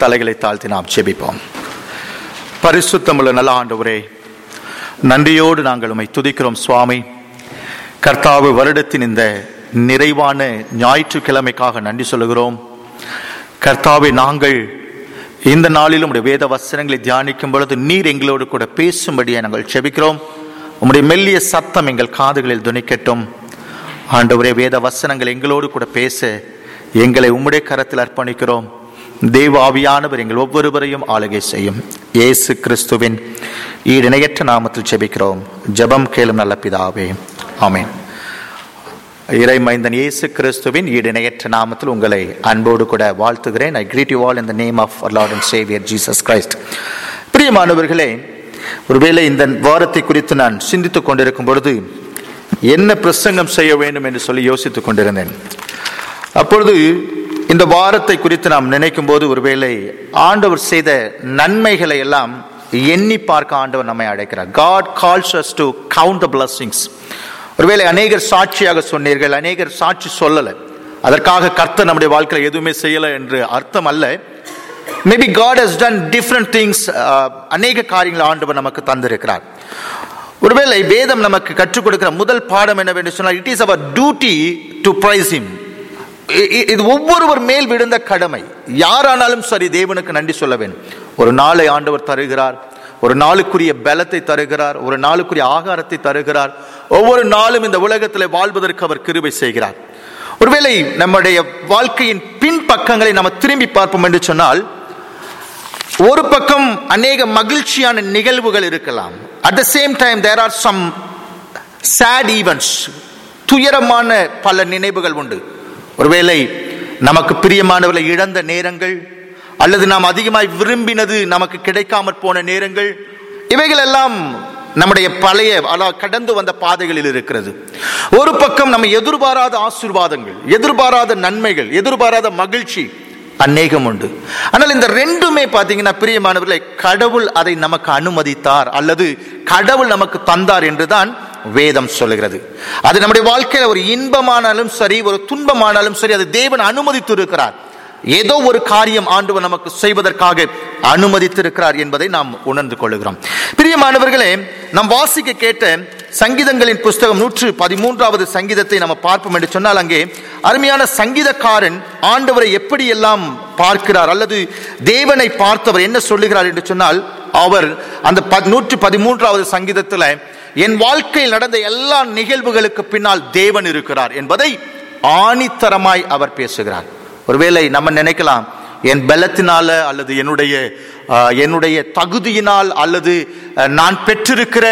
தலைகளை தாழ்த்தி நாம் செபிப்போம் பரிசுத்தமுள்ள நல்ல ஆண்டவரே நன்றியோடு நாங்கள் உம்மை துதிக்கிறோம் சுவாமி கர்த்தாவு வருடத்தின் இந்த நிறைவான ஞாயிற்றுக்கிழமைக்காக நன்றி சொல்லுகிறோம் கர்த்தாவை நாங்கள் இந்த நாளிலும் உடைய வேத வசனங்களை தியானிக்கும் பொழுது நீர் எங்களோடு கூட பேசும்படியாக நாங்கள் செபிக்கிறோம் உம்முடைய மெல்லிய சத்தம் எங்கள் காதுகளில் துணிக்கட்டும் ஆண்டவரே வேத வசனங்கள் எங்களோடு கூட பேச எங்களை உம்முடைய கரத்தில் அர்ப்பணிக்கிறோம் தேவ ஆவியானவர் எங்கள் ஒவ்வொருவரையும் ஆளுகை செய்யும் இயேசு கிறிஸ்துவின் ஈடிணையற்ற நாமத்தில் செபிக்கிறோம் ஜெபம் கேளும் நல்ல பிதாவே ஆமென் இறை மைந்தன் இயேசு கிறிஸ்துவின் ஈடிணையற்ற நாமத்தில் உங்களை அன்போடு கூட வாழ்த்துகிறேன் I greet you all in the name of Lord and saviour Jesus Christ பிரியமானவர்களே ஒருவேளை இந்த வாரத்தை குறித்து நான் சிந்தித்துக் கொண்டிருக்கும் பொழுது என்ன பிரசங்கம் செய்ய வேண்டும் என்று சொல்லி யோசித்துக் கொண்டிருந்தேன் அப்பொழுது இந்த வாரத்தை குறித்து நாம் நினைக்கும் போது ஒருவேளை ஆண்டவர் செய்த நன்மைகளை எல்லாம் எண்ணி பார்க்க ஆண்டவர் நம்மை அழைக்கிறார் God calls us to count the blessings ஒருவேளை அநேகர் சாட்சியாக சொன்னீர்கள் அநேகர் சாட்சி சொல்லலை அதற்காக கர்த்தர் நம்முடைய வாழ்க்கையில் எதுவுமே செய்யலை என்று அர்த்தம் அல்ல maybe God has done different things அநேக காரியங்கள் ஆண்டவர் நமக்கு தந்திருக்கிறார் ஒருவேளை வேதம் நமக்கு கற்றுக் கொடுக்கிற முதல் பாடம் என்னவென்று சொன்னால் it is our duty to praise him இது ஒவ்வொருவர் மேல் விழுந்த கடமை யாரானாலும் சரி தேவனுக்கு நன்றி சொல்ல வேண்டும் ஒரு நாளை ஆண்டவர் தருகிறார் ஒரு நாளுக்குரிய பலத்தை தருகிறார் ஒரு நாளுக்குரிய ஆகாரத்தை தருகிறார் ஒவ்வொரு நாளும் இந்த உலகத்தில் வாழ்வதற்கு அவர் கிருபை செய்கிறார் ஒருவேளை நம்முடைய வாழ்க்கையின் பின்பக்கங்களை நம்ம திரும்பி பார்ப்போம் என்று சொன்னால் ஒரு பக்கம் அநேக மகிழ்ச்சியான நிகழ்வுகள் இருக்கலாம் at the same time there are some sad events துயரமான பல நினைவுகள் உண்டு ஒருவேளை நமக்கு பிரியமானவர்களை இழந்த நேரங்கள் அல்லது நாம் அதிகமாய் விரும்பினது நமக்கு கிடைக்காமற் போன நேரங்கள் இவைகள் எல்லாம் நம்முடைய பழைய அதாவது கடந்து வந்த பாதைகளில் இருக்கிறது ஒரு பக்கம் நம்ம எதிர்பாராத ஆசீர்வாதங்கள் எதிர்பாராத நன்மைகள் எதிர்பாராத மகிழ்ச்சி அநேகம் உண்டு ஆனால் இந்த ரெண்டுமே பார்த்தீங்கன்னா பிரியமானவர்களை கடவுள் அதை நமக்கு அனுமதித்தார் அல்லது கடவுள் நமக்கு தந்தார் என்றுதான் வேதம் சொல்லுகிறது அது நம்முடைய வாழ்க்கையில ஒரு இன்பமானாலும் சரி ஒரு துன்பமானாலும் சரி அது தேவன் அனுமதித்து இருக்கிறார் ஏதோ ஒரு காரியம் ஆண்டவர் நமக்கு செய்வதற்காக அனுமதித்திருக்கிறார் என்பதை நாம் உணர்ந்து கொள்ளுகிறோம் பிரியமானவர்களே நாம் வாசிக்க கேட்ட சங்கீதங்களின் புஸ்தகம் நூற்று பதிமூன்றாவது சங்கீதத்தை நம்ம பார்ப்போம் என்று சொன்னால் அங்கே அருமையான சங்கீதக்காரன் ஆண்டவரை எப்படி எல்லாம் பார்க்கிறார் அல்லது தேவனை பார்த்தவர் என்ன சொல்லுகிறார் என்று சொன்னால் அவர் அந்த நூற்று பதிமூன்றாவது சங்கீதத்தில் என் வாழ்க்கையில் நடந்த எல்லா நிகழ்வுகளுக்கு பின்னால் தேவன் இருக்கிறார் என்பதை ஆணித்தரமாய் அவர் பேசுகிறார் ஒருவேளை நம்ம நினைக்கலாம் என் பலத்தினால அல்லது என்னுடைய என்னுடைய தகுதியினால் அல்லது நான் பெற்றிருக்கிற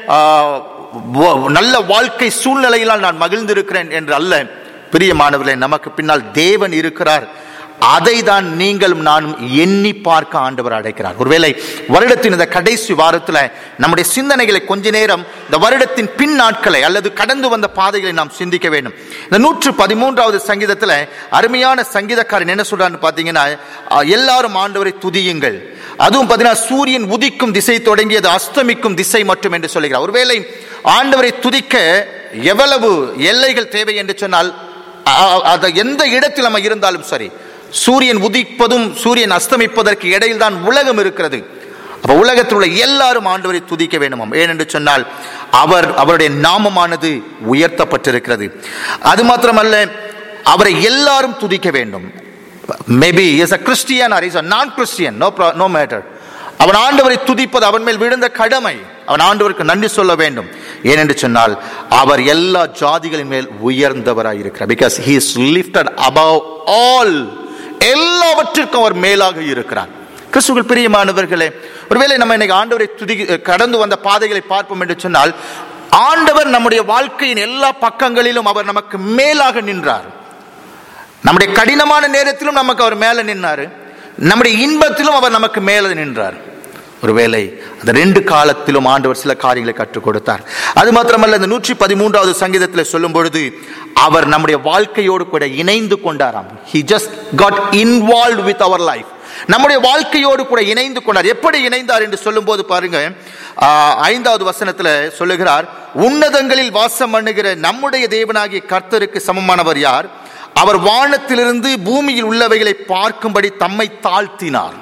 நல்ல வாழ்க்கை சூழ்நிலையினால் நான் மகிழ்ந்திருக்கிறேன் என்று அல்ல பிரியமானவர்களே நமக்கு பின்னால் தேவன் இருக்கிறார் அதை தான் நீங்களும் நானும் எண்ணி பார்க்க ஆண்டவர் அழைக்கிறார் ஒருவேளை வருடத்தின் இந்த கடைசி வாரத்தில் நம்முடைய சிந்தனைகளை கொஞ்ச நேரம் இந்த வருடத்தின் பின் நாட்களை அல்லது கடந்து வந்த பாதைகளை நாம் சிந்திக்க வேண்டும் இந்த நூற்று பதிமூன்றாவது சங்கீதத்தில் அருமையான சங்கீதக்காரன் என்ன சொல்றான்னு பார்த்தீங்கன்னா எல்லாரும் ஆண்டவரை துதியுங்கள் அதுவும் பார்த்தீங்கன்னா சூரியன் உதிக்கும் திசை தொடங்கியது அஸ்தமிக்கும் திசை மட்டும் என்று சொல்லுகிறார் ஒருவேளை ஆண்டவரை துதிக்க எவ்வளவு எல்லைகள் தேவை என்று சொன்னால் அதை எந்த இடத்தில் நம்ம இருந்தாலும் சரி சூரியன் உதிப்பதும் சூரியன் அஸ்தமிப்பதற்கு இடையில் தான் உலகம் இருக்கிறது அப்ப உலகத்தில் உள்ள எல்லாரும் ஆண்டவரை துதிக்க வேண்டுமாம் ஏனென்று சொன்னால் அவர் அவருடைய நாமமானது உயர்த்தப்பட்டிருக்கிறது அது மாத்திரமல்ல அவரை எல்லாரும் துதிக்க வேண்டும் maybe is a Christian or is a non Christian no no matter அவன் ஆண்டவரை துதிப்பது அவன் மேல் விழுந்த கடமை அவன் ஆண்டவருக்கு நன்றி சொல்ல வேண்டும் ஏனென்று சொன்னால் அவர் எல்லா ஜாதிகளின் மேல் உயர்ந்தவராய் இருக்கிறார் because he is lifted above all எல்லாவற்றிற்கும் அவர் மேலாக இருக்கிறார் கிறிஸ்துகள் பிரியமானவர்களே ஒருவேளை நம்ம இன்னைக்கு ஆண்டவரை துதி கடந்து வந்த பாதைகளை பார்ப்போம் என்று சொன்னால் ஆண்டவர் நம்முடைய வாழ்க்கையின் எல்லா பக்கங்களிலும் அவர் நமக்கு மேலாக நின்றார் நம்முடைய கடினமான நேரத்திலும் நமக்கு அவர் மேல நின்றாரு நம்முடைய இன்பத்திலும் அவர் நமக்கு மேல நின்றார் ஒருவேளை அந்த ரெண்டு காலத்திலும் ஆண்டவர் சில காரியங்களை கற்றுக் கொடுத்தார் அது மாத்திரமல்ல இந்த நூற்றி பதிமூன்றாவது சங்கீதத்தில் சொல்லும் பொழுது அவர் நம்முடைய வாழ்க்கையோடு கூட இணைந்து கொண்டாராம் he just got involve with our life நம்முடைய வாழ்க்கையோடு கூட இணைந்து கொண்டார் எப்படி இணைந்தார் என்று சொல்லும் போது பாருங்க ஆஹ், ஐந்தாவது வசனத்துல சொல்லுகிறார் உன்னதங்களில் வாசம் பண்ணுகிற நம்முடைய தேவனாகிய கர்த்தருக்கு சமமானவர் யார் அவர் வானத்திலிருந்து பூமியில் உள்ளவைகளை பார்க்கும்படி தம்மை தாழ்த்தினார்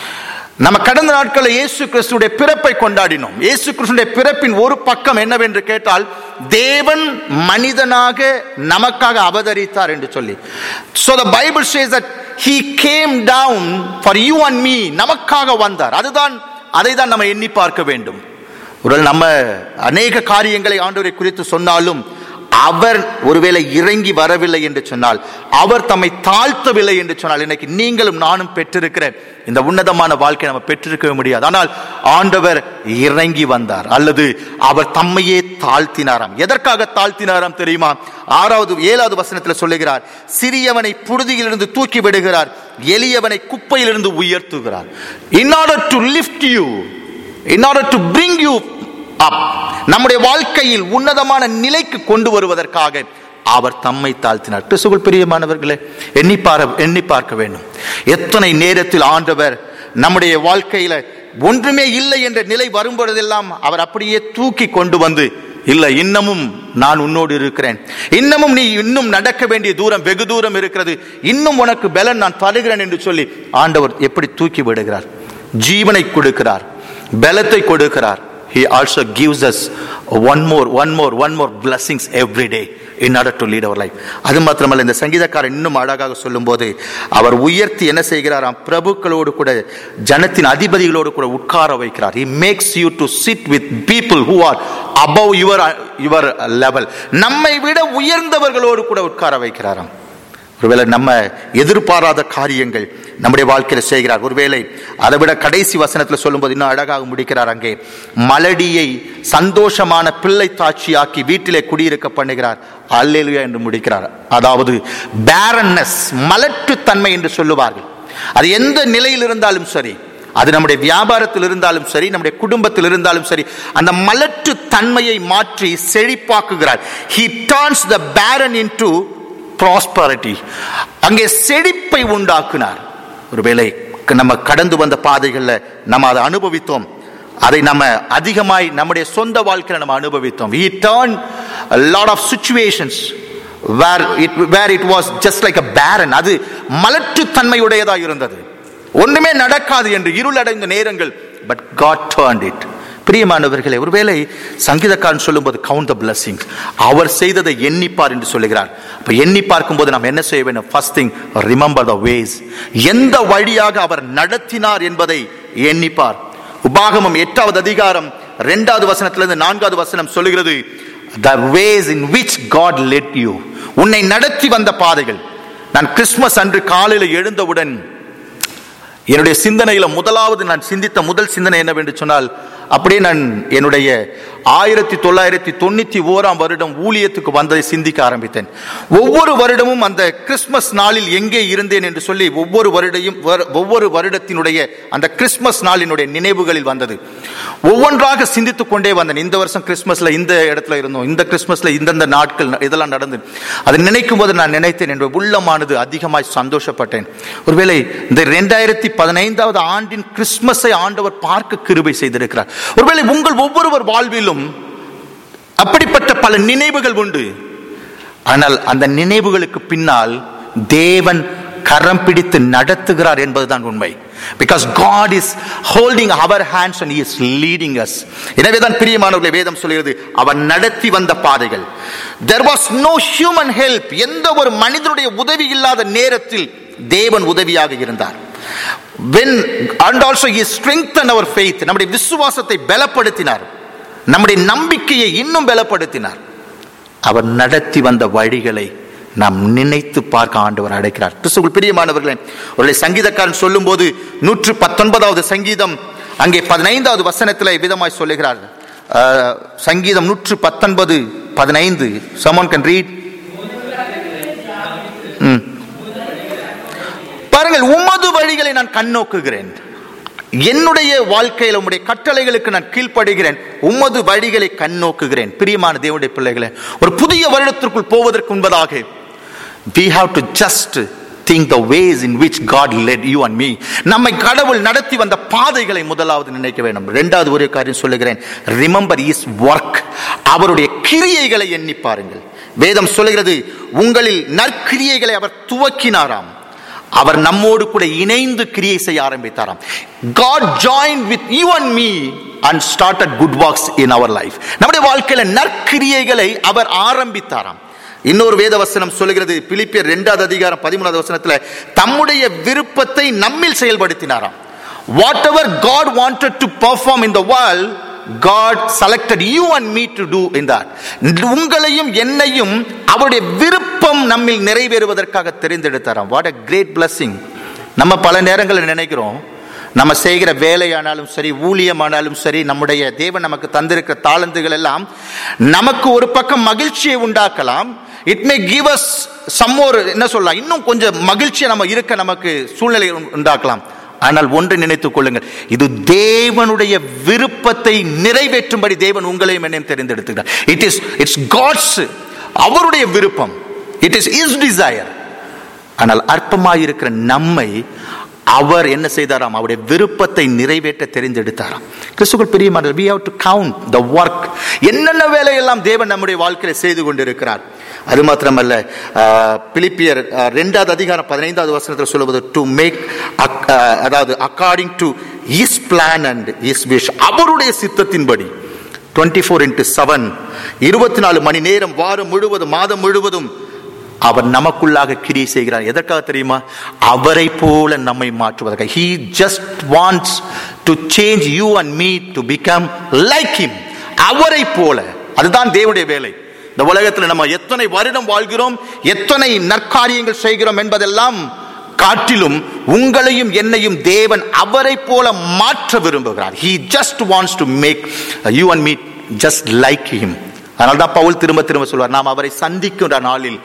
நம்ம கடந்த நாட்களில் இயேசு கிறிஸ்துடைய பிறப்பை கொண்டாடினோம் இயேசு கிறிஸ்துடைய பிறப்பின் ஒரு பக்கம் என்னவென்று கேட்டால் தேவன் மனிதனாக நமக்காக அவதரித்தார் என்று சொல்லி so the bible says that he came down for you and me நமக்காக வந்தார் அதுதான் அதை தான் நம்ம எண்ணி பார்க்க வேண்டும் ஒரு நம்ம அநேக காரியங்களை ஆண்டவரை குறித்து சொன்னாலும் அவர் ஒருவேளை இறங்கி வரவில்லை என்று சொன்னால் அவர் தம்மை தாழ்த்தவில்லை என்று சொன்னால் இன்னைக்கு நீங்களும் நானும் பெற்றிருக்கிற இந்த உன்னதமான வாழ்க்கை நம்ம பெற்றிருக்கவே முடியாது ஆனால் ஆண்டவர் இறங்கி வந்தார் அல்லது அவர் தம்மையே தாழ்த்தினாராம் எதற்காக தாழ்த்தினாராம் தெரியுமா ஆறாவது ஏழாவது வசனத்தில் சொல்லுகிறார் சிறியவனை புழுதியிலிருந்து தூக்கி விடுகிறார் எளியவனை குப்பையிலிருந்து உயர்த்துகிறார் in order to lift you in order to bring you up நம்முடைய வாழ்க்கையில் உன்னதமான நிலைக்கு கொண்டு வருவதற்காக அவர் தம்மை தாழ்த்தினார் கிறிஸ்துக்குள் பிரியமானவர்களே எண்ணி பார எண்ணி பார்க்க வேண்டும் எத்தனை நேரத்தில் ஆண்டவர் நம்முடைய வாழ்க்கையில ஒன்றுமே இல்லை என்ற நிலை வரும்பொழுதெல்லாம் அவர் அப்படியே தூக்கி கொண்டு வந்து இல்லை இன்னமும் நான் உன்னோடு இருக்கிறேன் இன்னமும் நீ இன்னும் நடக்க வேண்டிய தூரம் வெகு தூரம் இருக்கிறது இன்னும் உனக்கு பலன் நான் தருகிறேன் என்று சொல்லி ஆண்டவர் எப்படி தூக்கி விடுகிறார் ஜீவனை கொடுக்கிறார் பலத்தை கொடுக்கிறார் he also gives us one more one more one more blessings every day in order to lead our life அது மாத்திரமல்ல இந்த சங்கீதக்காரன் இன்னும் அழகாக சொல்லும்போது அவர் உயர்த்தி என்ன செய்கிறாராம் பிரபுக்களோடு கூட ஜனத்தின் அதிபதிகளோடு கூட உட்கார வைக்கிறார் he makes you to sit with people who are above your your level நம்மை விட உயர்ந்தவர்களோடு கூட உட்கார வைக்கிறாராம் ஒருவேளை நம்ம எதிர்பாராத காரியங்கள் நம்முடைய வாழ்க்கையில செய்கிறார் ஒருவேளை அதை விட கடைசி வசனத்துல சொல்லும்போது இன்னும் அழகாக முடிக்கிறார் அங்கே மலடியை சந்தோஷமான பிள்ளை தாட்சியாக்கி வீட்டிலே குடியிருக்க பண்ணுகிறார் அல்லேலுயா என்று முடிக்கிறார் அதாவது பேரன்னஸ் மலட்டுத்தன்மை என்று சொல்லுவார்கள் அது எந்த நிலையில் இருந்தாலும் சரி அது நம்முடைய வியாபாரத்தில் இருந்தாலும் சரி நம்முடைய குடும்பத்தில் இருந்தாலும் சரி அந்த மலட்டு தன்மையை மாற்றி செழிப்பாக்குகிறார் he turns the barren into prosperity அங்கே செழிப்பை உண்டாக்குனார் ஒருவேளை நம்ம கடந்து வந்த பாதைகளில் நம்ம அதை அனுபவித்தோம் அதை நம்ம அதிகமாய் நம்முடைய சொந்த வாழ்க்கையில் நம்ம அனுபவித்தோம் we turn a lot of situations where it where it was just like a barren அது மலட்டுத்தன்மையுடையதாக இருந்தது ஒன்றுமே நடக்காது என்று இருளடைந்த நேரங்கள் பட் காட் turned it பிரியமானவர்களே ஒருவேளை சங்கீதக்காரன் சொல்லும்போது கவுண்ட் த பிளஸிங் அவர் செய்ததை எண்ணிப்பார் என்று சொல்லுகிறார் அப்ப எண்ணி பார்க்கும்போது நாம் என்ன செய்ய வேண்டும் first thing remember the ways எந்த வழியாக அவர் நடத்தினார் என்பதை எண்ணிப்பார் உபாகமம் எட்டாவது அதிகாரம் இரண்டாவது வசனத்திலிருந்து நான்காவது வசனம் சொல்லுகிறது the ways in which God led you உன்னை நடத்தி வந்த பாதைகள் நான் கிறிஸ்துமஸ் அன்று காலையில் எழுந்தவுடன் என்னுடைய சிந்தனையில முதலாவது நான் சிந்தித்த முதல் சிந்தனை என்னவென்று சொன்னால் அப்படியே நான் என்னுடைய ஆயிரத்தி தொள்ளாயிரத்தி தொண்ணூத்தி ஓராம் வருடம் ஊழியத்துக்கு வந்ததை சிந்திக்க ஆரம்பித்தேன் ஒவ்வொரு வருடமும் அந்த கிறிஸ்மஸ் நாளில் எங்கே இருந்தேன் என்று சொல்லி ஒவ்வொரு வருடையும் வரு- ஒவ்வொரு வருடத்தினுடைய அந்த கிறிஸ்மஸ் நாளினுடைய நினைவுகளில் வந்தது ஒவ்வொன்றாக சிந்தித்துக் கொண்டே வந்தேன் இந்த வருஷம் கிறிஸ்மஸ்ல இந்த இடத்துல இருந்தோம் இந்த கிறிஸ்மஸ்ல இந்தந்த நாட்கள் ந- இதெல்லாம் நடந்து அதை நினைக்கும் போது நான் நினைத்தேன் என்ற உள்ளமானது அதிகமாய் சந்தோஷப்பட்டேன் ஒருவேளை இந்த ரெண்டாயிரத்தி பதினைந்தாவது ஆண்டின் கிறிஸ்மஸை ஆண்டவர் பார்க்க கிருபை செய்திருக்கிறார் ஒருவேளை உங்கள் ஒவ்வொருவர் வாழ்விலும் அப்படிப்பட்ட பல நினைவுகள் உண்டு ஆனால் அந்த நினைவுகளுக்கு பின்னால் தேவன் கரம் பிடித்து நடத்துகிறார் என்பதுதான் உண்மை because God is holding our hands and is leading us எனவே தான் பிரியமானவர்களை வேதம் சொல்கிறது அவர் நடத்தி வந்த பாதைகள் there was no human help எந்த ஒரு மனிதனுடைய உதவி இல்லாத நேரத்தில் தேவன் உதவியாக இருந்தார் when and also he strengthened our faith நம்முடைய விசுவாசத்தை பலப்படுத்தினார் நம்முடைய நம்பிக்கையை இன்னும் பலப்படுத்தினார் அவர் நடத்தி வந்த வழிகளை நாம் நினைத்து பார்க்க ஆண்டவர் அழைக்கிறார் கிறிஸ்துவுக்குள் பிரியமானவர்களே ஒரு சங்கீதக்காரன் சொல்லும்போது நூற்று பத்தொன்பதாவது சங்கீதம் அங்கே பதினைந்தாவது வசனத்தில் விதமாய் சொல்லுகிறார் அஹ், சங்கீதம் நூற்று பத்தொன்பது பதினைந்து someone can read ம். பாருங்கள் உமது வழிகளை நான் கண்ணோக்குகிறேன் என்னுடைய வாழ்க்கையில் உம்முடைய கட்டளைகளுக்கு நான் கீழ்ப்படுகிறேன் உமது வழிகளை கண்ணோக்குகிறேன் பிரியமான தேவனுடைய பிள்ளைகளே ஒரு புதிய வருடத்திற்குள் போவதற்கு முன்பதாக we have to just think the ways in which God led you and me நம்மை கடவுள் நடத்தி வந்த பாதைகளை முதலாவது நினைக்க வேண்டும் இரண்டாவது ஒரு காரியம் சொல்லுகிறேன் ரிமெம்பர் இஸ் ஒர்க் அவருடைய கிரியைகளை எண்ணி பாருங்கள் வேதம் சொல்கிறது உங்களில் நற்கிரியைகளை அவர் துவக்கினாராம் அவர் நம்மோடு கூட இணைந்து கிரியை செய்ய ஆரம்பித்தாராம் God join with you and me and started good works in our life நம்முடைய வாழ்க்கையில நற்கிரியைகளை அவர் ஆரம்பித்தாராம் இன்னொரு வேத வசனம் சொல்லுகிறது பிலிப்பியர் இரண்டாவது அதிகாரம் பதிமூணாவது வசனத்துல தம்முடைய விருப்பத்தை நம்மில் செயல்படுத்தினாராம் whatever God wanted to perform in the world God selected you and me to do in that உங்களையும் என்னையும் அவருடைய விருப்பம் நம்மில் நிறைவேறுவதற்காக தெரிந்தெடுத்தாராம் வாட் அ கிரேட் பிளஸிங் நம்ம பல நேரங்களில் நினைக்கிறோம் நம்ம செய்கிற வேலையானாலும் சரி ஊழியமானாலும் சரி நம்முடைய தேவன் நமக்கு தந்திருக்கிற தாளந்துகள் எல்லாம் நமக்கு ஒரு பக்கம் மகிழ்ச்சியை உண்டாக்கலாம் it may give us some ஒரு என்ன சொல்லலாம் இன்னும் கொஞ்சம் மகிழ்ச்சியை நம்ம இருக்க நமக்கு சூழ்நிலை உண்டாக்கலாம் ஆனால் ஒன்று நினைத்துக் கொள்ளுங்கள் இது தேவனுடைய விருப்பத்தை நிறைவேற்றும்படி தேவன் உங்களையும் என்னையும் தெரிந்தெடுத்துக்கிறார் இட் இஸ் இட்ஸ் காட்ஸ் அவருடைய விருப்பம் இட் இஸ் இஸ் டிசையர் ஆனால் அற்பமாயிருக்கிற நம்மை அவர் என்ன செய்தாராம் அவருடைய விருப்பத்தை நிறைவேற்ற தெரிந்தெடுத்தாராம் கிறிஸ்துக்குள் பெரிய we have to count the work என்னென்ன வேலையெல்லாம் தேவன் நம்முடைய வாழ்க்கையில செய்து கொண்டிருக்கிறார் அது மாத்திரமல்ல பிலிப்பியர் ரெண்டாவது அதிகாரம் பதினைந்தாவது வசனத்தில் சொல்லுவது டு மேக் அதாவது according to his plan and his wish அவருடைய சித்தத்தின்படி டுவெண்ட்டி ஃபோர் இன்ட்டு செவன் இருபத்தி நாலு மணி நேரம் வாரம் முழுவதும் மாதம் முழுவதும் அவர் நமக்குள்ளாக கிரியை செய்கிறார் எதற்காக தெரியுமா அவரை போல நம்மை மாற்றுவதற்காக he just wants to change you and me to become like him அவரை போல அதுதான் தேவனுடைய வேலை இந்த உலகத்தில் நம்ம எத்தனை வருடம் வாழ்கிறோம் எத்தனை நற்காரியங்கள் செய்கிறோம் என்பதெல்லாம் காட்டிலும் உங்களையும் என்னையும் தேவன் அவரை போல மாற்ற விரும்புகிறார் he just wants to make you and me just like him அதனால தான் பவுல் திரும்ப திரும்ப சொல்வார் நாம் அவரை சந்திக்கின்ற நாளில்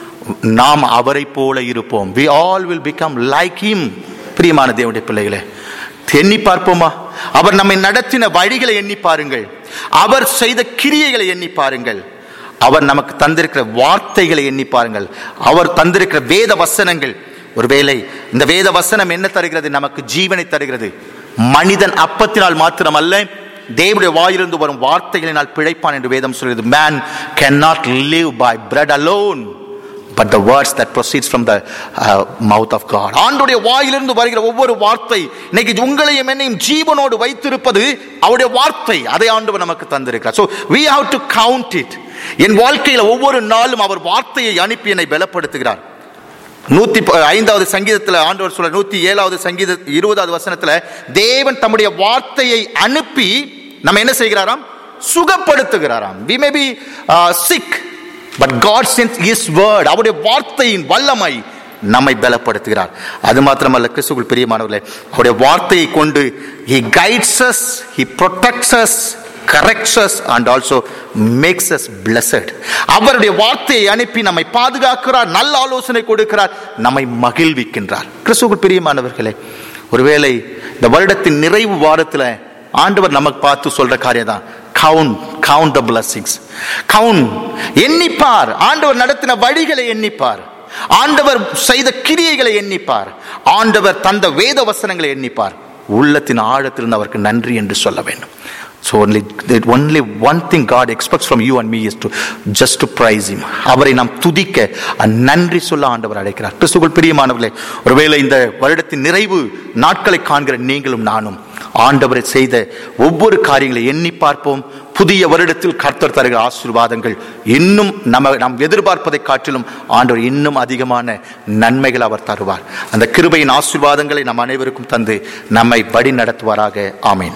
நாம் அவரை போல இருப்போம் we all will become like him பிரியமான தேவனுடைய பிள்ளைகளே எண்ணி பார்ப்போமா அவர் நம்மை நடத்தின வழிகளை எண்ணி பாருங்கள் அவர் செய்த கிரியைகளை எண்ணி பாருங்கள் அவர் நமக்கு தந்திருக்கிற வார்த்தைகளை எண்ணி பாருங்கள் அவர் தந்திருக்கிற வேத வசனங்கள் ஒருவேளை இந்த வேத வசனம் என்ன தருகிறது நமக்கு ஜீவனை தருகிறது மனிதன் அப்பத்தினால் மாத்திரம் அல்ல தேவனுடைய வாயிலிருந்து வரும் வார்த்தைகளினால் பிழைப்பான் என்று வேதம் சொல்கிறது man can not live by bread alone but the words that proceeds from the mouth of God ஆண்டுடைய வாயிலிருந்து வருகிற ஒவ்வொரு வார்த்தை இன்னைக்கு உங்களையும் என்னையும் ஜீவனோடு வைத்திருப்பது அவருடைய வார்த்தை அதை ஆண்டவர் நமக்கு தந்திருக்கிறார் so we have to count it என் வாழ்க்கையில் ஒவ்வொரு நாளும் அவர் வார்த்தையை அனுப்பி என்னை பலப்படுத்துகிறார் நூத்தி ஐந்தாவது சங்கீதத்தில் ஆண்டவர் சொல்ல நூத்தி ஏழாவது சங்கீத இருபதாவது வசனத்துல தேவன் தம்முடைய வார்த்தையை அனுப்பி நம்ம என்ன செய்கிறாராம் சுகப்படுத்துகிறாராம் we may be sick but God sends his word அவருடைய வார்த்தையின் வல்லமை நம்மை பலப்படுத்துகிறார் அது மாத்திரமல்ல கிறிஸ்துக்குள் பிரியமானவர்களே அவருடைய வார்த்தையை கொண்டு he guides us he protects us corrects us and also makes us blessed அவருடைய வார்த்தையை அனுப்பி நம்மை பாதுகாக்கிறார் நல்ல ஆலோசனை கொடுக்கிறார் நம்மை மகிழ்விக்கின்றார் கிறிஸ்துக்குள் பிரியமானவர்களே ஒருவேளை இந்த வருடத்தின் நிறைவு வாரத்தில் ஆண்டவர் நமக்கு பார்த்து சொல்ற காரியம் தான் count count the blessings count எண்ணிப்பார் ஆண்டவர் நடத்தின வழிகளை எண்ணிப்பார் ஆண்டவர் செய்த கிரியைகளை எண்ணிப்பார் ஆண்டவர் தந்த வேத வசனங்களை எண்ணிப்பார் உள்ளத்தின் ஆழத்திலிருந்து அவருக்கு நன்றி என்று சொல்ல வேண்டும் so only only one thing God expects from you and me is to just to praise him அவரை நாம் துதிக்க நன்றி சொல்ல ஆண்டவர் அழைக்கிறார் கிறிஸ்துக்குள் பிரியமானவர்களே ஒருவேளை இந்த வருடத்தின் நிறைவு நாட்களை காண்கிற நீங்களும் நானும் ஆண்டவரை செய்த ஒவ்வொரு காரியங்களை எண்ணி பார்ப்போம் புதிய வருடத்தில் கர்த்தர் தருகிற ஆசீர்வாதங்கள் இன்னும் நம்ம நாம் எதிர்பார்ப்பதை காட்டிலும் ஆண்டவர் இன்னும் அதிகமான நன்மைகள் அவர் தருவார் அந்த கிருபையின் ஆசீர்வாதங்களை நம் அனைவருக்கும் தந்து நம்மை வழி நடத்துவாராக ஆமேன்